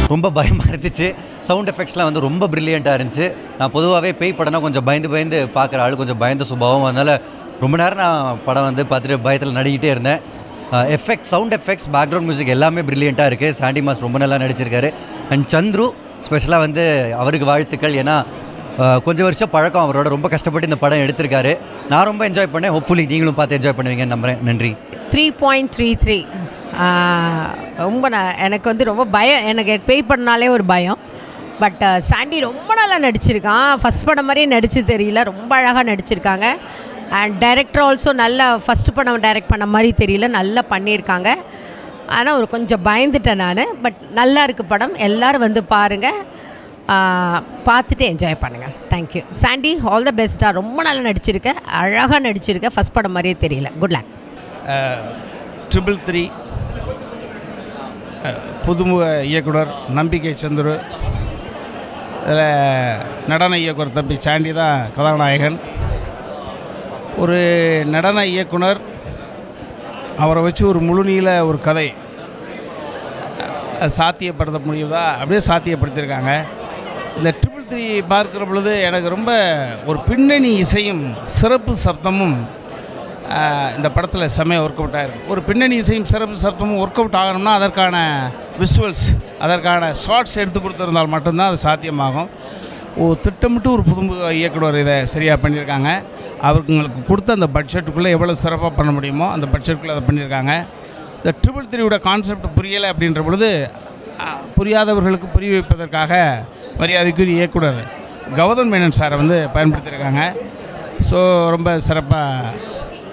ரொம்ப பயமாக இருந்துச்சு சவுண்ட் எஃபெக்ட்ஸ்லாம் வந்து ரொம்ப ப்ரில்லியண்ட்டாக இருந்துச்சு நான் பொதுவாகவே பேய் படம்னா கொஞ்சம் பயந்து பயந்து பார்க்குற ஆள் கொஞ்சம் பயந்த சுபாவம் அதனால் ரொம்ப நேரம் நான் படம் வந்து பார்த்துட்டு பயத்தில் நடிக்கிட்டே இருந்தேன் effect sound effects background music எல்லாமே ப்ரில்லியண்ட்டாக இருக்குது சாண்டி மாஸ் ரொம்ப நல்லா நடிச்சிருக்காரு அண்ட் சந்துரு ஸ்பெஷலாக வந்து அவருக்கு வாழ்த்துக்கள் ஏன்னா அஹ், கொஞ்சம் வருஷம் பழக்கம் அவரோட ரொம்ப கஷ்டப்பட்டு இந்த படம் எடுத்திருக்காரு நான் ரொம்ப என்ஜாய் பண்ணேன் ஹோப்ஃபுல்லி நீங்களும் பார்த்து என்ஜாய் பண்ணுவீங்கன்னு நம்புறேன் நன்றி த்ரீ பாயிண்ட் த்ரீ த்ரீ ரொம்ப நான் எனக்கு வந்து ரொம்ப பயம் எனக்கு பேய் பண்ணாலே ஒரு பயம் பட் சாண்டி ரொம்ப நல்லா நடிச்சிருக்கான் ஃபஸ்ட் படம் மாதிரியே நடிச்சு தெரியல ரொம்ப அழகாக நடிச்சிருக்காங்க அண்ட் டைரக்டர் ஆல்சோ நல்லா ஃபஸ்ட் படம் டைரக்ட் பண்ண மாதிரி தெரியல நல்லா பண்ணியிருக்காங்க ஆனால் ஒரு கொஞ்சம் பயந்துட்டேன் நான் பட் நல்லா இருக்கு படம் எல்லோரும் வந்து பாருங்கள் பார்த்துட்டு என்ஜாய் பண்ணுங்கள் தேங்க்யூ சாண்டி ஆல் த பெஸ்ட்டாக ரொம்ப நல்லா நடிச்சிருக்க அழகாக நடிச்சிருக்க ஃபஸ்ட் படம் மாதிரியே தெரியல குட் லக் ட்ரிபிள் த்ரீ புதுமுக இயக்குனர் நம்பிக்கை சந்துரு இதில் நடன இயக்குனர் தம்பி சாண்டி தான் கதாநாயகன் ஒரு நடன இயக்குனர் அவரை வச்சு ஒரு முழுநீள ஒரு கதை அது சாத்தியப்படுத்த முடியுதா அப்படியே சாத்தியப்படுத்தியிருக்காங்க இந்த ட்ரிபிள் த்ரீ பார்க்குற பொழுது எனக்கு ரொம்ப ஒரு பின்னணி இசையும் சிறப்பு சப்தமும் ஆஹ், இந்த படத்தில் செம்மையாக ஒர்க் அவுட் ஆகிருக்கு ஒரு பின்னணி இசையும் சிறப்பு சப்தமும் ஒர்க் அவுட் ஆகணும்னா அதற்கான விஷுவல்ஸ் அதற்கான ஷார்ட்ஸ் எடுத்து கொடுத்துருந்தால் மட்டும்தான் அது சாத்தியமாகும் ஓ திட்டமிட்டு ஒரு புது இயக்குனர் இதை சரியாக பண்ணியிருக்காங்க அவங்களுக்கு கொடுத்த அந்த பட்ஜெட்டுக்குள்ளே எவ்வளோ சிறப்பாக பண்ண முடியுமோ அந்த பட்ஜெட்டுக்குள்ளே அதை பண்ணியிருக்காங்க இந்த ட்ரிபிள் த்ரீயோட கான்செப்ட் புரியலை அப்படின்ற பொழுது அஹ், புரியாதவர்களுக்கு புரிய வைப்பதற்காக மரியாதைக்குரிய இயக்குனர் கௌதம் மேனன் சாரை வந்து பயன்படுத்தியிருக்காங்க ஸோ ரொம்ப சிறப்பாக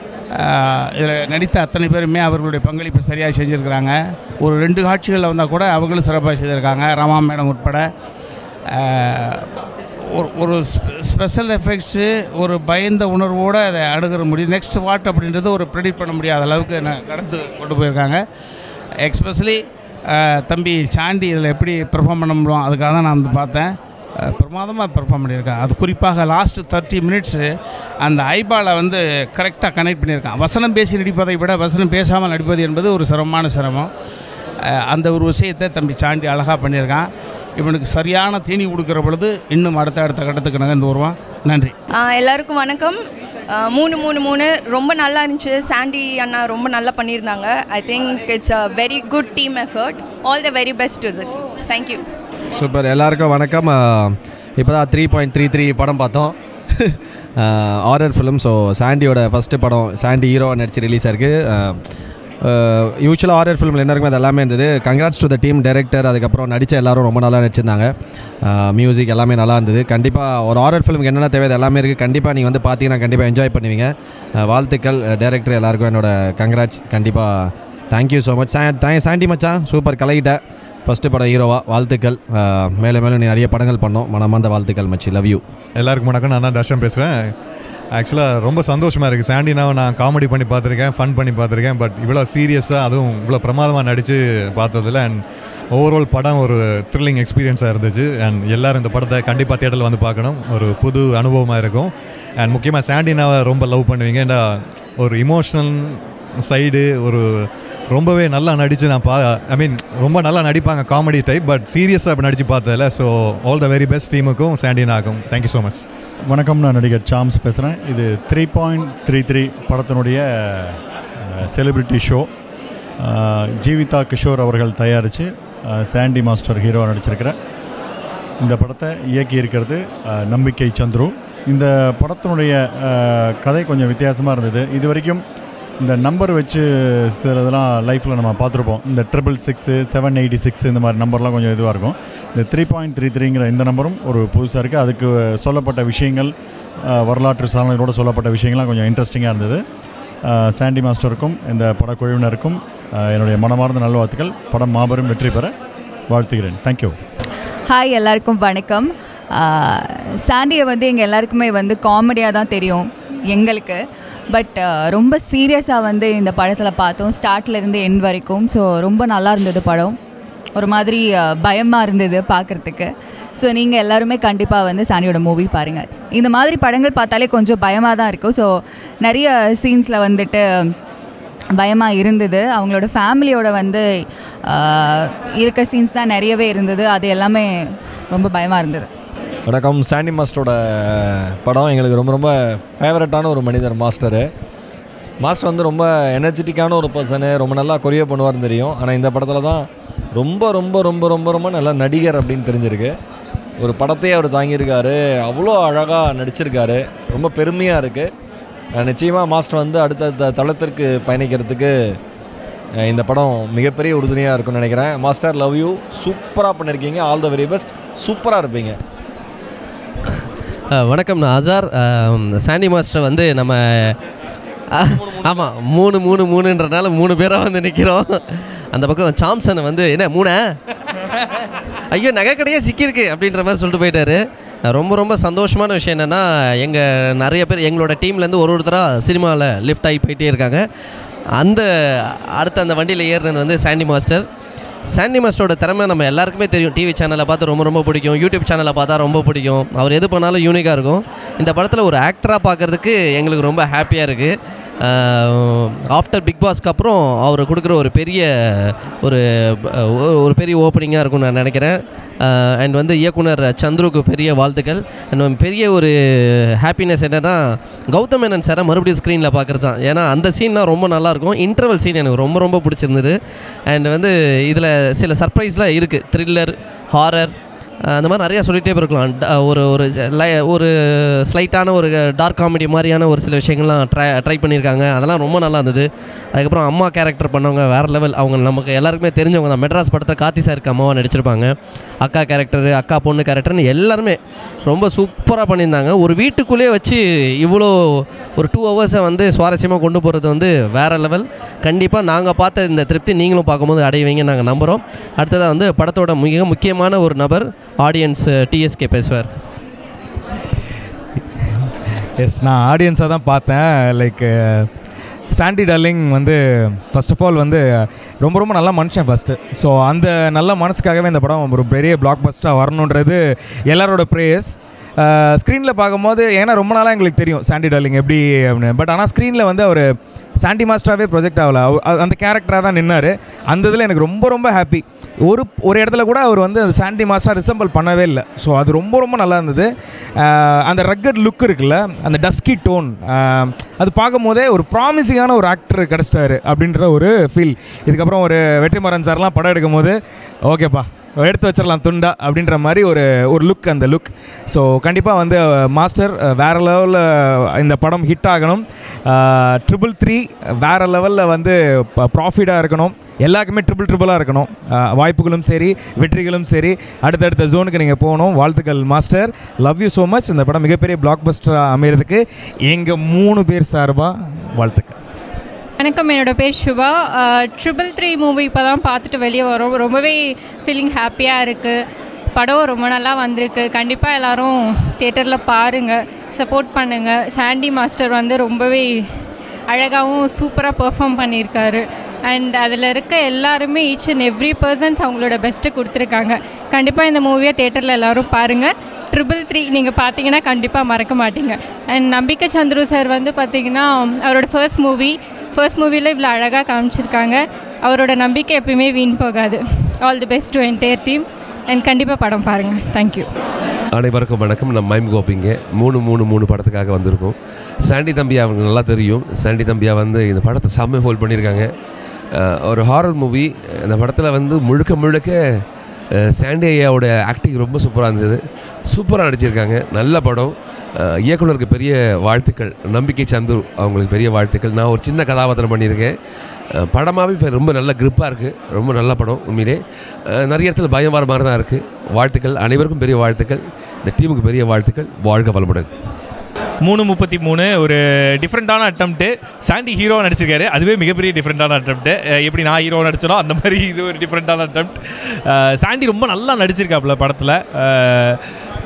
இதில் நடித்த அத்தனை பேருமே அவர்களுடைய பங்களிப்பு சரியாக செஞ்சுருக்கிறாங்க ஒரு ரெண்டு காட்சிகளில் வந்தால் கூட அவங்களும் சிறப்பாக செய்திருக்காங்க ராமா மேடம் உட்பட ஆஹ், ஒரு ஒரு ஸ்பெஷல் எஃபெக்ட்ஸு ஒரு பயந்த உணர்வோடு அதை அணுகிற முடியும் நெக்ஸ்ட் வாட் அப்படின்றது ஒரு ப்ரெடிக்ட் பண்ண முடியாத அளவுக்கு ந- கடந்து கொண்டு போயிருக்காங்க எக்ஸ்பெஷலி தம்பி சாண்டி இதில் எப்படி பெர்ஃபார்ம் பண்ண முடியும் அதுக்காக தான் நான் வந்து பார்த்தேன் அஹ், பிரமாதமாக பெர்ஃபார்ம் பண்ணியிருக்கான் அது குறிப்பாக லாஸ்ட் தேர்ட்டி மினிட்ஸு அந்த ஐபாலை வந்து கரெக்டாக கனெக்ட் பண்ணியிருக்கான் வசனம் பேசி நடிப்பதை விட வசனம் பேசாமல் நடிப்பது என்பது ஒரு சிரமமான சிரமம் அஹ், அந்த ஒரு விஷயத்தை தம்பி சாண்டி அழகாக பண்ணியிருக்கான் இவனுக்கு சரியான தீனி கொடுக்குற பொழுது இன்னும் அடுத்த அடுத்த கட்டத்துக்கு நகர்ந்து வருவான் நன்றி ஆ, எல்லாருக்கும் வணக்கம் ஆ, மூணு மூணு மூணு ரொம்ப நல்லா இருந்துச்சு சாண்டி அண்ணா ரொம்ப நல்லா பண்ணியிருந்தாங்க I think it's a very good team effort all the very best to it thank you super எல்லாருக்கும் வணக்கம் இப்போ தான் த்ரீ பாயிண்ட் த்ரீ த்ரீ படம் பார்த்தோம் ஆரர் ஃபிலிம் ஸோ சாண்டியோட ஃபஸ்ட்டு படம் சாண்டி ஹீரோவாக நடிச்சு ரிலீஸ் ஆயிருக்கு யூஸ்வலாக ஆரர் ஃபிலிமில் என்ன இருக்குமோ அது எல்லாமே இருந்தது congrats to the team director அதுக்கப்புறம் நடித்த எல்லாரும் ரொம்ப நல்லா நடிச்சிருந்தாங்க மியூசிக் எல்லாமே நல்லா இருந்தது கண்டிப்பாக ஒரு ஆரர் ஃபிலிமுக்கு என்னென்ன தேவை அது எல்லாமே இருக்குது கண்டிப்பாக நீங்கள் வந்து பார்த்தீங்கன்னா கண்டிப்பாக என்ஜாய் பண்ணுவீங்க அஹ், வாழ்த்துக்கள் டைரக்டர் எல்லாருக்கும் என்னோட கங்க்ராட்ஸ் கண்டிப்பாக தேங்க்யூ ஸோ மச் சாண்டி மச்சான் சூப்பர் கலகிட்ட ஃபஸ்ட்டு படம் ஹீரோவா வாழ்த்துக்கள் அஹ், மேலும் மேலும் நீ நிறைய படங்கள் பண்ணோம் மனமார்ந்த வாழ்த்துக்கள் மச்சி லவ் யூ எல்லாருக்கும் வணக்கம் நான் தான் தர்ஷன் பேசுகிறேன் ஆக்சுவலாக ரொம்ப சந்தோஷமாக இருக்குது சாண்டினாவை நான் காமெடி பண்ணி பார்த்துருக்கேன் ஃபன் பண்ணி பார்த்துருக்கேன் பட் இவ்வளோ சீரியஸாக அதுவும் இவ்வளோ பிரமாதமாக நடித்து பார்த்ததில் அண்ட் ஓவரால் படம் ஒரு த்ரில்லிங் எக்ஸ்பீரியன்ஸாக இருந்துச்சு அண்ட் எல்லாரும் இந்த படத்தை கண்டிப்பாக தேட்டரில் வந்து பார்க்கணும் ஒரு புது அனுபவமாக இருக்கும் அண்ட் முக்கியமாக சாண்டினாவை ரொம்ப லவ் பண்ணுவீங்க ஏன்னா ஒரு இமோஷனல் சைடு ஒரு ரொம்பவே நல்லா நடித்து நான் பா ஐ மீன் ரொம்ப நல்லா நடிப்பாங்க காமெடி டைப் பட் சீரியஸாக இப்போ நடித்து பார்த்ததில்ல so all the very best டீமுக்கும் சாண்டினாக்கும் தேங்க்யூ ஸோ மச் வணக்கம் நான் நடிகர் சாம்ஸ் பேசுகிறேன் இது த்ரீ பாயிண்ட் த்ரீ த்ரீ படத்தினுடைய செலிபிரிட்டி ஷோ ஜீவிதா கிஷோர் அவர்கள் தயாரித்து சாண்டி மாஸ்டர் ஹீரோ நடிச்சிருக்கிற இந்த படத்தை இயக்கி இருக்கிறது அஹ், நம்பிக்கை சந்துரு இந்த படத்தினுடைய அஹ், கதை கொஞ்சம் வித்தியாசமாக இருந்தது இது வரைக்கும் இந்த நம்பர் வச்சு சிலதெல்லாம் லைஃப்பில் நம்ம பார்த்துருப்போம் இந்த triple six seven eighty six இந்த மாதிரி நம்பர்லாம் கொஞ்சம் இதுவாக இருக்கும் இந்த த்ரீ பாயிண்ட் த்ரீ த்ரீங்கிற இந்த நம்பரும் ஒரு புதுசாக இருக்குது அதுக்கு சொல்லப்பட்ட விஷயங்கள் அஹ், வரலாற்று சாதனைகளோடு சொல்லப்பட்ட விஷயங்கள்லாம் கொஞ்சம் இன்ட்ரெஸ்டிங்காக இருந்தது அஹ், சாண்டி மாஸ்டருக்கும் இந்த படக்குழுவினருக்கும் அஹ், என்னுடைய மனமார்ந்த நல்வாழ்த்துக்கள் படம் மாபெரும் வெற்றி பெற வாழ்த்துகிறேன் தேங்க்யூ ஹாய் எல்லாருக்கும் வணக்கம் ஆஹ் சாண்டியை வந்து எங்கள் எல்லாருக்குமே வந்து காமெடியாக தான் தெரியும் எங்களுக்கு பட் ரொம்ப சீரியஸாக வந்து இந்த படத்தில் பார்த்தோம் ஸ்டார்ட்ல இருந்து எண்ட் வரைக்கும் ஸோ ரொம்ப நல்லா இருந்தது படம் ஒரு மாதிரி பயமாக இருந்தது பார்க்குறதுக்கு ஸோ நீங்கள் எல்லாருமே கண்டிப்பாக வந்து சாண்டியோட மூவி பாருங்கள் இந்த மாதிரி படங்கள் பார்த்தாலே கொஞ்சம் பயமாக தான் இருக்கும் ஸோ நிறைய சீன்ஸில் வந்துட்டு பயமாக இருந்தது அவங்களோட ஃபேமிலியோட வந்து ஆஹ், இருக்க சீன்ஸ் தான் நிறையவே இருந்தது அது எல்லாமே ரொம்ப பயமாக இருந்தது வணக்கம் சாண்டி மாஸ்டரோட படம் எங்களுக்கு ரொம்ப ரொம்ப ஃபேவரட்டான ஒரு மனிதர் மாஸ்டரு மாஸ்டர் வந்து ரொம்ப எனர்ஜெட்டிக்கான ஒரு பர்சனு ரொம்ப நல்லா கொரியோ பண்ணுவார்னு தெரியும் ஆனால் இந்த படத்தில் தான் ரொம்ப ரொம்ப ரொம்ப ரொம்ப ரொம்ப நல்ல நடிகர் அப்படின்னு தெரிஞ்சிருக்கு ஒரு படத்தையே அவர் தாங்கியிருக்காரு அவ்வளோ அழகாக நடிச்சிருக்காரு ரொம்ப பெருமையாக இருக்குது நிச்சயமாக மாஸ்டர் வந்து அடுத்த தளத்திற்கு பயணிக்கிறதுக்கு அஹ், இந்த படம் மிகப்பெரிய உறுதுணையாக இருக்கும்னு நினைக்கிறேன் மாஸ்டர் லவ் யூ சூப்பராக பண்ணியிருக்கீங்க ஆல் த வெரி பெஸ்ட் சூப்பராக இருப்பீங்க அஹ் வணக்கம் நான் அசார் அஹ் சாண்டி மாஸ்டர் வந்து நம்ம ஆமாம் மூணு மூணு மூணுன்றனால மூணு பேராக வந்து நிற்கிறோம் அந்த பக்கம் சாம்சனை வந்து என்ன மூணா ஐயோ நகை கடையே சிக்கியிருக்கு அப்படின்ற மாதிரி சொல்லிட்டு போயிட்டாரு அஹ் ரொம்ப ரொம்ப சந்தோஷமான விஷயம் என்னென்னா எங்கள் நிறைய பேர் எங்களோட டீம்லேருந்து ஒரு ஒருத்தராக சினிமாவில் லிஃப்ட் ஆகி போயிட்டே இருக்காங்க அந்த அடுத்த அந்த வண்டியில் ஏறுனது வந்து சாண்டி மாஸ்டர் சாண்டி மாஸ்டரோட திறமை நம்ம எல்லாருக்குமே தெரியும் டிவி சேனலை பார்த்து ரொம்ப ரொம்ப பிடிக்கும் யூடியூப் சேனலை பார்த்தா ரொம்ப பிடிக்கும் அவர் எது பண்ணாலும் யூனிக்காக இருக்கும் இந்த படத்தில் ஒரு ஆக்டராக பார்க்குறதுக்கு எங்களுக்கு ரொம்ப ஹாப்பியாக இருக்குது ஆஃப்டர் பிக் பாஸ்க்கு அப்புறம் அவர் கொடுக்குற ஒரு பெரிய ஒரு ஒரு- ஒரு பெரிய ஓப்பனிங்காக இருக்கும்னு நான் நினைக்கிறேன் அண்ட் வந்து இயக்குனர் சந்துருக்கு பெரிய வாழ்த்துக்கள் அண்ட் பெரிய ஒரு ஹாப்பினஸ் என்னென்னா கௌதம் மேனன் சாரை மறுபடியும் ஸ்க்ரீனில் பார்க்குறது தான் ஏன்னா அந்த சீன்லாம் ரொம்ப நல்லாயிருக்கும் இன்டர்வல் சீன் எனக்கு ரொம்ப ரொம்ப பிடிச்சிருந்தது அண்ட் வந்து இதில் சில சர்ப்ரைஸ்லாம் இருக்குது த்ரில்லர் ஹாரர் அந்த மாதிரி நிறையா சொல்லிகிட்டே இருக்கலாம் ட- ஒரு ஒரு லை ஒரு ஸ்லைட்டான ஒரு டார்க் காமெடி மாதிரியான ஒரு சில விஷயங்கள்லாம் ட்ரை ட்ரை பண்ணியிருக்காங்க அதெல்லாம் ரொம்ப நல்லா இருந்தது அதுக்கப்புறம் அம்மா கேரக்டர் பண்ணவங்க வேறு லெவல் அவங்க நமக்கு எல்லாருக்குமே தெரிஞ்சவங்க தான் மெட்ராஸ் படத்தை கார்த்தி சாருக்கு அம்மாவாக நடிச்சிருப்பாங்க அக்கா கேரக்டர் அக்கா பொண்ணு கேரக்டர்னு எல்லாருமே ரொம்ப சூப்பராக பண்ணியிருந்தாங்க ஒரு வீட்டுக்குள்ளேயே வச்சு இவ்வளோ ஒரு டூ ஹவர்ஸை வந்து சுவாரஸ்யமாக கொண்டு போகிறது வந்து வேறு லெவல் கண்டிப்பாக நாங்கள் பார்த்த இந்த திருப்தி நீங்களும் பார்க்கும்போது அடைவீங்க நாங்கள் நம்புகிறோம் அடுத்ததாக வந்து படத்தோட மிக முக்கியமான ஒரு நபர் ஆடியன்ஸ் டிஎஸ்கே பேசுவார் எஸ் நான் ஆடியன்ஸாக தான் பார்த்தேன் லைக் சாண்டி டார்லிங் வந்து ஃபர்ஸ்ட் ஆஃப் ஆல் வந்து ரொம்ப ரொம்ப நல்ல மனுஷன் ஃபஸ்ட்டு ஸோ அந்த நல்ல மனசுக்காகவே இந்த படம் ஒரு பெரிய பிளாக் பஸ்ட்டாக வரணுன்றது எல்லாரோட ப்ரேயர்ஸ் ஸ்க்ரீனில் பார்க்கும்போது ஏன்னா ரொம்ப நாளாக எங்களுக்கு தெரியும் சாண்டி டார்லிங் எப்படி அப்படின்னு பட் ஆனால் ஸ்க்ரீனில் வந்து அவர் சாண்டி மாஸ்டராகவே ப்ரொஜெக்ட் ஆகல அவ- அ- அந்த கேரக்டராக தான் நின்னார் அந்த இதில் எனக்கு ரொம்ப ரொம்ப ஹாப்பி ஒரு ஒரு இடத்துல கூட அவர் வந்து அந்த சாண்டி மாஸ்டர் ரிசம்பிள் பண்ணவே இல்லை ஸோ அது ரொம்ப ரொம்ப நல்லா இருந்தது அஹ் அந்த ரக்கட் லுக் இருக்குல்ல அந்த டஸ்கி டோன் அது பார்க்கும்போதே ஒரு ப்ராமிசிங்கான ஒரு ஆக்டர் கிடச்சிட்டாரு அப்படின்ற ஒரு ஃபீல் இதுக்கப்புறம் ஒரு வெற்றிமாறன் சார்லாம் படம் எடுக்கும்போது ஓகேப்பா எடுத்து வச்சிடலாம் துண்டா அப்படின்ற மாதிரி ஒரு ஒரு லுக் அந்த லுக் ஸோ கண்டிப்பாக வந்து மாஸ்டர் வேறு லெவலில் இந்த படம் ஹிட் ஆகணும் ட்ரிபிள் த்ரீ வேறு லெவலில் வந்து ப்ராஃபிட்டாக இருக்கணும் எல்லாருக்குமே ட்ரிபிள் ட்ரிபிளாக இருக்கணும் அஹ், வாய்ப்புகளும் சரி வெற்றிகளும் சரி அடுத்தடுத்த ஜோனுக்கு நீங்கள் போகணும் வாழ்த்துக்கள் master love you so much இந்த படம் மிகப்பெரிய பிளாக் பஸ்டராக அமைகிறதுக்கு எங்கள் மூணு பேர் சார்பாக வாழ்த்துக்கள் வணக்கம் என்னோட பேர் சுபா ட்ரிபிள் த்ரீ மூவி இப்போ தான் பார்த்துட்டு வெளியே வரோம் ரொம்பவே ஃபீலிங் ஹாப்பியாக இருக்குது படம் ரொம்ப நல்லா வந்திருக்கு கண்டிப்பாக எல்லாரும் தேட்டரில் பாருங்கள் சப்போர்ட் பண்ணுங்கள் சாண்டி மாஸ்டர் வந்து ரொம்பவே அழகாகவும் சூப்பராக பெர்ஃபார்ம் பண்ணியிருக்காரு அண்ட் அதில் இருக்க எல்லாருமே ஈச் அண்ட் எவ்ரி பர்சன்ஸ் அவங்களோட பெஸ்ட்டு கொடுத்துருக்காங்க கண்டிப்பாக இந்த மூவியை தேட்டரில் எல்லாரும் பாருங்கள் ட்ரிபிள் த்ரீ நீங்கள் பார்த்தீங்கன்னா கண்டிப்பாக மறக்க மாட்டீங்க அண்ட் நம்பிக்கை சந்துரு சார் வந்து பார்த்தீங்கன்னா அவரோட ஃபர்ஸ்ட் மூவி ஃபர்ஸ்ட் மூவியில் இவ்வளோ அழகாக காமிச்சிருக்காங்க அவரோட நம்பிக்கை எப்பயுமே வீண் போகாது all the best to entire team and கண்டிப்பாக படம் பாருங்கள் தேங்க்யூ அனைவருக்கும் வணக்கம் நான் மைம் கோபிங்க மூணு மூணு மூணு படத்துக்காக வந்திருக்கோம் சாண்டி தம்பியா அவங்க நல்லா தெரியும் சாண்டி தம்பியா வந்து இந்த படத்தை செம்ம ஹோல்ட் பண்ணியிருக்காங்க அஹ் ஒரு ஹாரர் மூவி இந்த படத்தில் வந்து முழுக்க முழுக்க அஹ் சாண்டி ஐயாவோட ஆக்டிங் ரொம்ப சூப்பராக இருந்தது சூப்பராக நடிச்சிருக்காங்க நல்ல படம் அஹ் இயக்குனருக்கு பெரிய வாழ்த்துக்கள் நம்பிக்கை சந்துரு அவங்களுக்கு பெரிய வாழ்த்துக்கள் நான் ஒரு சின்ன கதாபாத்திரம் பண்ணியிருக்கேன் அஹ் படமாவே இப்போ ரொம்ப நல்ல grip-ஆ இருக்குது ரொம்ப நல்ல படம் உண்மையிலே அஹ் நிறைய இடத்துல பயம் வர மாதிரி தான் இருக்குது வாழ்த்துக்கள் அனைவருக்கும் பெரிய வாழ்த்துக்கள் இந்த டீமுக்கு பெரிய வாழ்த்துக்கள் வாழ்க வளமுடன் மூணு முப்பத்தி மூணு ஒரு டிஃப்ரெண்ட்டான அட்டம்ப்ட்டு சாண்டி ஹீரோ நடிச்சிருக்காரு அதுவே மிகப்பெரிய டிஃப்ரெண்ட்டான அட்டம்ப்ட்டு எப்படி நான் ஹீரோ நடிச்சனோ அந்த மாதிரி இது ஒரு டிஃப்ரெண்ட்டான அட்டம்ப்ட் சாண்டி ரொம்ப நல்லா நடிச்சிருக்காப்புல படத்தில்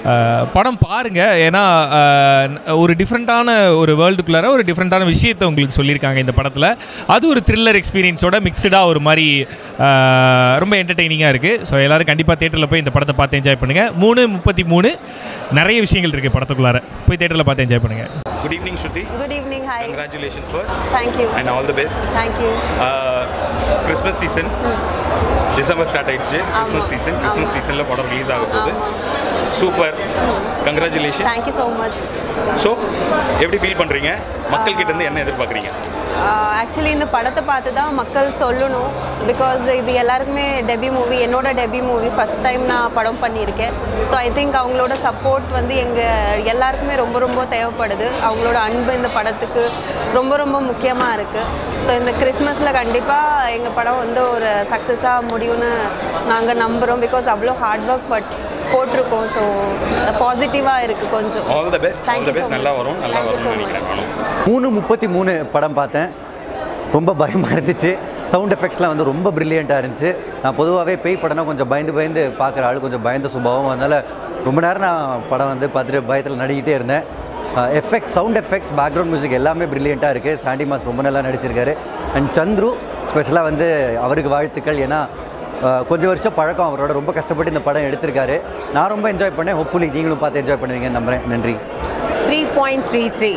அஹ், படம் பாருங்க ஏன்னா அஹ், ஒரு டிஃப்ரெண்ட்டான ஒரு வேர்ல்டுக்குள்ளார ஒரு டிஃப்ரெண்ட்டான விஷயத்தை உங்களுக்கு சொல்லியிருக்காங்க இந்த படத்தில் அது ஒரு த்ரில்லர் எக்ஸ்பீரியன்ஸோட மிக்சடாக ஒரு மாதிரி அஹ், ரொம்ப என்டர்டெய்னிங்காக இருக்குது ஸோ எல்லோரும் கண்டிப்பாக தேட்டரில் போய் இந்த படத்தை பார்த்து என்ஜாய் பண்ணுங்கள் மூணு முப்பத்தி மூணு நிறைய விஷயங்கள் இருக்குது படத்துக்குள்ளார போய் தேட்டரில் பார்த்து என்ஜாய் பண்ணுங்கள் Good evening, Shruti. Good evening, hi. Congratulations first. Thank you. And all the best. Thank you. Uh, Christmas season. December start ஆயிடுச்சு கிறிஸ்மஸ் சீசன் கிறிஸ்மஸ் சீசனில் படம் ரிலீஸ் ஆக போகுது super congratulation Thank you so much. So எப்படி feel பண்ணுறீங்க மக்கள் கிட்ட இருந்து என்ன எதிர்பார்க்குறீங்க ஆக்சுவலி இந்த படத்தை பார்த்து தான் மக்கள் சொல்லணும் பிகாஸ் இது எல்லாருக்குமே டெபி மூவி என்னோட டெபி மூவி ஃபஸ்ட் டைம் நான் படம் பண்ணியிருக்கேன் ஸோ ஐ திங்க் அவங்களோட சப்போர்ட் வந்து எங்கள் எல்லாருக்குமே ரொம்ப ரொம்ப தேவைப்படுது அவங்களோட அன்பு இந்த படத்துக்கு ரொம்ப ரொம்ப முக்கியமாக இருக்குது ஸோ இந்த கிறிஸ்மஸில் கண்டிப்பாக எங்கள் படம் வந்து ஒரு சக்ஸஸாக முடியும்னு நாங்கள் நம்புகிறோம் பிகாஸ் அவ்வளோ ஹார்ட் ஒர்க் பட் போட்டிருக்கோம் ஸோ பாசிட்டிவாக இருக்குது கொஞ்சம் all the best all the best நல்லா வரும் நல்லா வரும்னு நினைக்கிறேன் நானும் மூணு முப்பத்தி மூணு படம் பார்த்தேன் ரொம்ப பயமாக இருந்துச்சு சவுண்ட் எஃபெக்ட்ஸ்லாம் வந்து ரொம்ப ப்ரில்லியண்ட்டாக இருந்துச்சு நான் பொதுவாகவே பேய் படம்னா கொஞ்சம் பயந்து பயந்து பார்க்குற ஆள் கொஞ்சம் பயந்த சுபாவம் அதனால் ரொம்ப நேரம் நான் படம் வந்து பார்த்துட்டு பயத்தில் நடிக்கிட்டே இருந்தேன் effect sound effects background music எல்லாமே ப்ரில்லியண்ட்டாக இருக்குது சாண்டி மாஸ் ரொம்ப நல்லா நடிச்சிருக்காரு அண்ட் சந்துரு ஸ்பெஷலாக வந்து அவருக்கு வாழ்த்துக்கள் ஏன்னா அஹ், கொஞ்சம் வருஷம் பழக்கம் அவரோட ரொம்ப கஷ்டப்பட்டு இந்த படம் எடுத்திருக்காரு நான் ரொம்ப என்ஜாய் பண்ணேன் ஹோப்ஃபுல்லி நீங்களும் பார்த்து என்ஜாய் பண்ணுவீங்கன்னு நம்புகிறேன் நன்றி த்ரீ பாயிண்ட் த்ரீ த்ரீ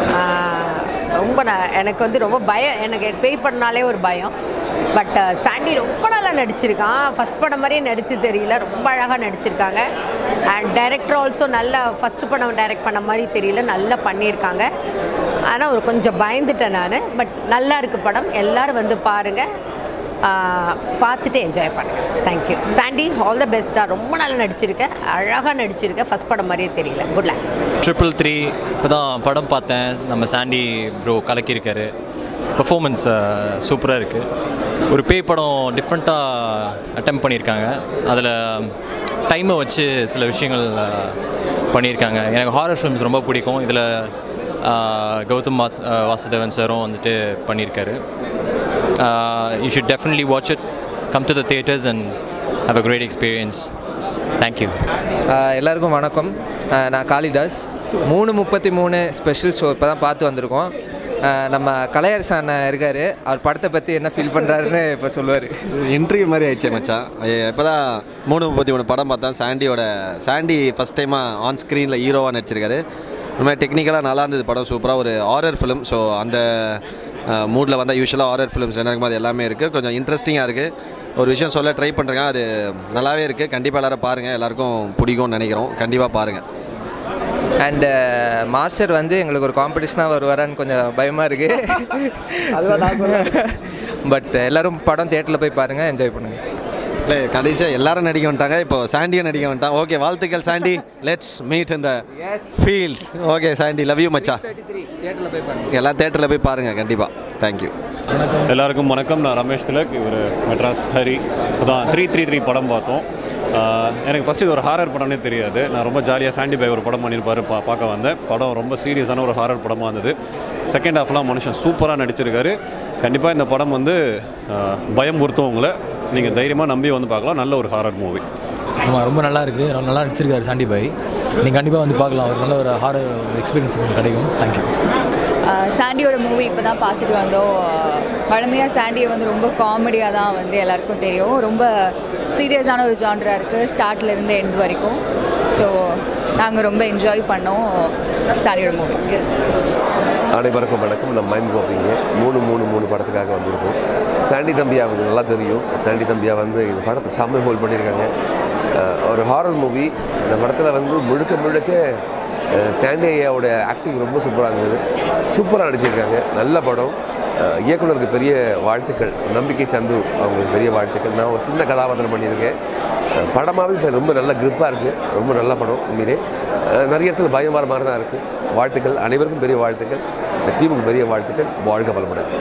ரொம்ப நான் எனக்கு வந்து ரொம்ப பயம் எனக்கு பேய் பண்ணாலே ஒரு பயம் பட் சாண்டி ரொம்ப நல்லா நடிச்சிருக்கான் ஃபஸ்ட் படம் மாதிரியே நடிச்சு தெரியல ரொம்ப அழகாக நடிச்சிருக்காங்க அண்ட் டைரக்டர் ஆல்சோ நல்லா ஃபஸ்ட் படம் டைரக்ட் பண்ண மாதிரி தெரியல நல்லா பண்ணியிருக்காங்க ஆனால் ஒரு கொஞ்சம் பயந்துட்டேன் நான் பட் நல்லா இருக்கு படம் எல்லாரும் வந்து பாருங்கள் பார்த்துட்டு என்ஜாய் பண்ணுங்கள் தேங்க்யூ சாண்டி ஆல் த பெஸ்ட்டாக ரொம்ப நல்லா நடிச்சிருக்கேன் அழகாக நடிச்சிருக்கேன் ஃபஸ்ட் படம் மாதிரியே தெரியல குட் லேக் ட்ரிபிள் த்ரீ இப்போ தான் படம் பார்த்தேன் நம்ம சாண்டி ப்ரோ கலக்கியிருக்காரு பெர்ஃபார்மன்ஸ் சூப்பராக இருக்குது ஒரு பேய் படம் டிஃப்ரெண்ட்டாக அட்டம் பண்ணியிருக்காங்க அதில் டைமை வச்சு சில விஷயங்கள் அஹ், பண்ணியிருக்காங்க எனக்கு ஹாரர் ஃபிலிம்ஸ் ரொம்ப பிடிக்கும் இதில் கௌதம் வாஸ் வாசுதேவன் சாரும் வந்துட்டு பண்ணியிருக்காரு you should definitely watch it come to the theatres and have a great experience thank you ah எல்லாருக்கும் வணக்கம் ஆஹ் நான் காளிதாஸ் மூணு முப்பத்தி மூணு ஸ்பெஷல் ஷோ இப்போ தான் பார்த்து வந்திருக்கோம் ஆஹ் நம்ம கலையரசு அண்ணன் இருக்கார் அவர் படத்தை பற்றி என்ன ஃபீல் பண்ணுறாருன்னு இப்போ சொல்லுவார் இன்டர்வியூ மாதிரி ஆயிடுச்சு மச்சான் இப்போ தான் மூணு முப்பத்தி மூணு படம் பார்த்தேன் சாண்டியோட சாண்டி ஃபஸ்ட் டைமாக ஆன் ஸ்க்ரீனில் ஹீரோவாக நடிச்சிருக்காரு ரொம்ப டெக்னிக்கலாக நல்லா இருந்தது படம் சூப்பராக ஒரு ஹாரர் ஃபிலிம் ஸோ அந்த மூடில் வந்தால் யூஸ்வலாக ஹாரர் ஃபிலிம்ஸ் என்ன இருக்குமோ அது எல்லாமே இருக்குது கொஞ்சம் இன்ட்ரெஸ்டிங்காக இருக்குது ஒரு விஷயம் சொல்ல ட்ரை பண்ணுறேங்க அது நல்லாவே இருக்குது கண்டிப்பாக எல்லாரும் பாருங்கள் எல்லாருக்கும் பிடிக்கும்னு நினைக்கிறோம் கண்டிப்பாக பாருங்கள் அண்டு மாஸ்டர் வந்து எங்களுக்கு ஒரு காம்படிஷனாக வருவாரான்னு கொஞ்சம் பயமாக இருக்குது அதுதான் நான் சொல்றேன். பட் எல்லாரும் படம் தேட்டரில் போய் பாருங்கள் என்ஜாய் பண்ணுங்கள் இல்லை கடைசியாக எல்லாரும் நடிக்க வந்துட்டாங்க இப்போ சாண்டியும் நடிக்க வந்துட்டான் ஓகே வாழ்த்துக்கள் சாண்டி லெட்ஸ் மீட் இந்த field okay Sandy love you மச்சா தேட்டரில் போய் பாருங்கள் எல்லாம் தேட்டரில் போய் பாருங்கள் கண்டிப்பாக தேங்க்யூ எல்லாருக்கும் வணக்கம் நான் ரமேஷ் திலக் இவர் மெட்ராஸ் ஹரி இப்போதான் த்ரீ த்ரீ த்ரீ படம் பார்த்தோம் ஆஹ் எனக்கு ஃபஸ்ட்டு இது ஒரு ஹாரர் படம்னே தெரியாது நான் ரொம்ப ஜாலியாக சாண்டி பை ஒரு படம் பண்ணியிருப்பாரு பா பார்க்க வந்தேன் படம் ரொம்ப சீரியஸான ஒரு ஹாரர் படமாக இருந்தது செகண்ட் ஹாஃப்லாம் மனுஷன் சூப்பராக நடிச்சிருக்காரு கண்டிப்பாக இந்த படம் வந்து ஆஹ் பயம் பொறுத்தும் உங்களை நீங்கள் தைரியமாக நம்பி வந்து பார்க்கலாம் நல்ல ஒரு ஹாரர் மூவி ஆமாம் ரொம்ப நல்லா இருக்குது ரொம்ப நல்லா நடிச்சிருக்காரு சாண்டி பாய் நீங்கள் கண்டிப்பாக வந்து பார்க்கலாம் ஒரு நல்ல ஒரு ஹாரர் எக்ஸ்பீரியன்ஸ் உங்களுக்கு கிடைக்கும் தேங்க்யூ ஆஹ் சாண்டியோட மூவி இப்போ தான் பார்த்துட்டு வந்தோம் பழமையாக சாண்டியை வந்து ரொம்ப காமெடியாக தான் வந்து எல்லாருக்கும் தெரியும் ரொம்ப சீரியஸான ஒரு ஜான்ரா இருக்குது ஸ்டார்ட்லேருந்து எண்ட் வரைக்கும் ஸோ நாங்கள் ரொம்ப என்ஜாய் பண்ணோம் சாண்டியோட மூவி அனைவருக்கும் வணக்கம் நம்ம மைண்ட் கோப்பிங்க மூணு மூணு மூணு படத்துக்காக வந்திருக்கோம் சாண்டி தம்பியா அவங்க நல்லா தெரியும் சாண்டி தம்பியா வந்து இந்த படத்தை செம்ம ஹோல்ட் பண்ணியிருக்காங்க அஹ் ஒரு ஹாரர் மூவி இந்த படத்தில் வந்து முழுக்க முழுக்க அஹ் சாண்டி ஐயாவோட ஆக்டிங் ரொம்ப சூப்பராக இருந்தது சூப்பராக நடிச்சிருக்காங்க நல்ல படம் அஹ் இயக்குனருக்கு பெரிய வாழ்த்துக்கள் நம்பிக்கை சந்து அவங்களுக்கு பெரிய வாழ்த்துக்கள் நான் ஒரு சின்ன கதாபாத்திரம் பண்ணியிருக்கேன் அஹ் படமாகவே இப்போ ரொம்ப நல்ல கிரிப்பாக இருக்குது ரொம்ப நல்ல படம் உண்மையிலே அஹ் நிறைய இடத்துல பயம் வர மாதிரி தான் இருக்குது வாழ்த்துக்கள் அனைவருக்கும் பெரிய வாழ்த்துக்கள் இந்த டீமுக்கு பெரிய வாழ்த்துக்கள் வாழ்க வளமுடன்